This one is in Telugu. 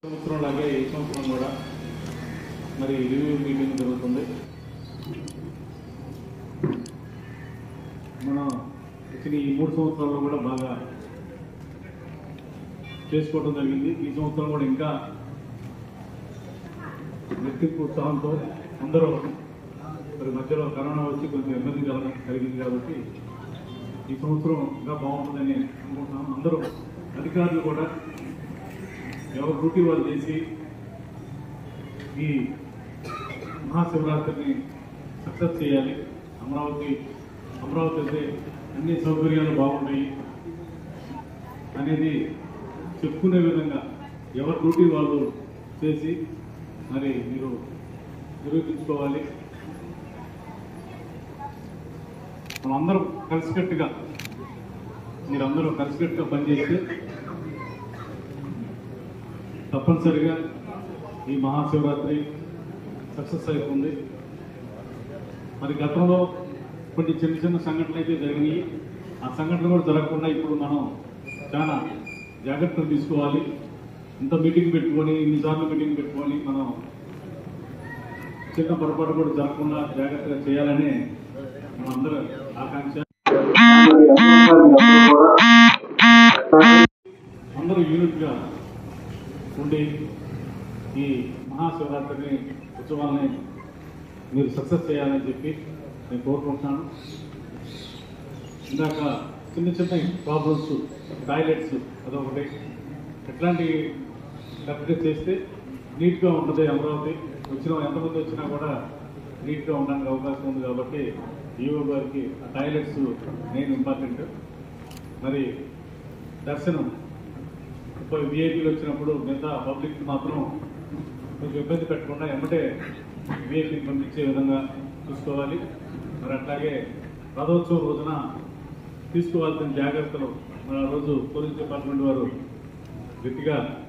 సంవత్సరం లాగే ఈ సంవత్సరం కూడా మరి రివ్యూ మీటింగ్ జరుగుతుంది మనం వచ్చిన ఈ మూడు సంవత్సరాల్లో కూడా బాగా చేసుకోవడం జరిగింది ఈ సంవత్సరం కూడా ఇంకా వ్యక్తిత్వ ఉత్సాహంతో అందరూ మరి మధ్యలో కరోనా వచ్చి కొంచెం ఇబ్బంది కలగ కలిగింది కాబట్టి ఈ సంవత్సరం ఇంకా బాగుంటుందని అనుకుంటున్నాం అందరూ అధికారులు కూడా ఎవరు డ్యూటీ వాళ్ళు చేసి ఈ మహాశివరాత్రిని సక్సెస్ చేయాలి అమరావతి అమరావతి అయితే అన్ని సౌకర్యాలు బాగుంటాయి అనేది చెప్పుకునే విధంగా ఎవరు డ్యూటీ వాళ్ళు చేసి మరి మీరు నిరూపించుకోవాలి మనందరం కలిసికట్టుగా మీరందరూ కలిసికట్టుగా పనిచేస్తే తప్పనిసరిగా ఈ మహాశివరాత్రి సక్సెస్ అవుతుంది మరి గతంలో కొన్ని చిన్న చిన్న సంఘటనలు అయితే జరిగినాయి ఆ సంఘటనలు కూడా జరగకుండా ఇప్పుడు మనం చాలా జాగ్రత్తలు తీసుకోవాలి ఇంత మీటింగ్ పెట్టుకొని ఇన్నిసార్లు మీటింగ్ పెట్టుకొని మనం చిన్న పొరపాటు కూడా జరగకుండా జాగ్రత్తగా చేయాలని మనందరూ ఆకాంక్ష అందరూ యూనిట్గా ఉండి ఈ మహాశివరాత్రిని ఉత్సవాల్ని మీరు సక్సెస్ చేయాలని చెప్పి నేను కోరుకుంటున్నాను ఇందాక చిన్న చిన్న ప్రాబ్లమ్స్ టాయిలెట్స్ అదొకటి ఎట్లాంటి కరెక్ట్గా చేస్తే నీట్గా ఉంటుంది అమరావతి వచ్చిన ఎంతమంది వచ్చినా కూడా నీట్గా ఉండడానికి అవకాశం ఉంది కాబట్టి ఈఓ గారికి ఆ టాయిలెట్స్ మెయిన్ ఇంపార్టెంట్ మరి దర్శనం ముప్పై విఐపీలు వచ్చినప్పుడు మిగతా పబ్లిక్ మాత్రం కొంచెం ఇబ్బంది పెట్టకుండా ఎమ్మటే విఐపీని పంపించే విధంగా చూసుకోవాలి మరి అట్లాగే రథోత్సవం రోజున తీసుకోవాల్సిన జాగ్రత్తలు మరి ఆ రోజు పోలీస్ డిపార్ట్మెంట్ వారు గట్టిగా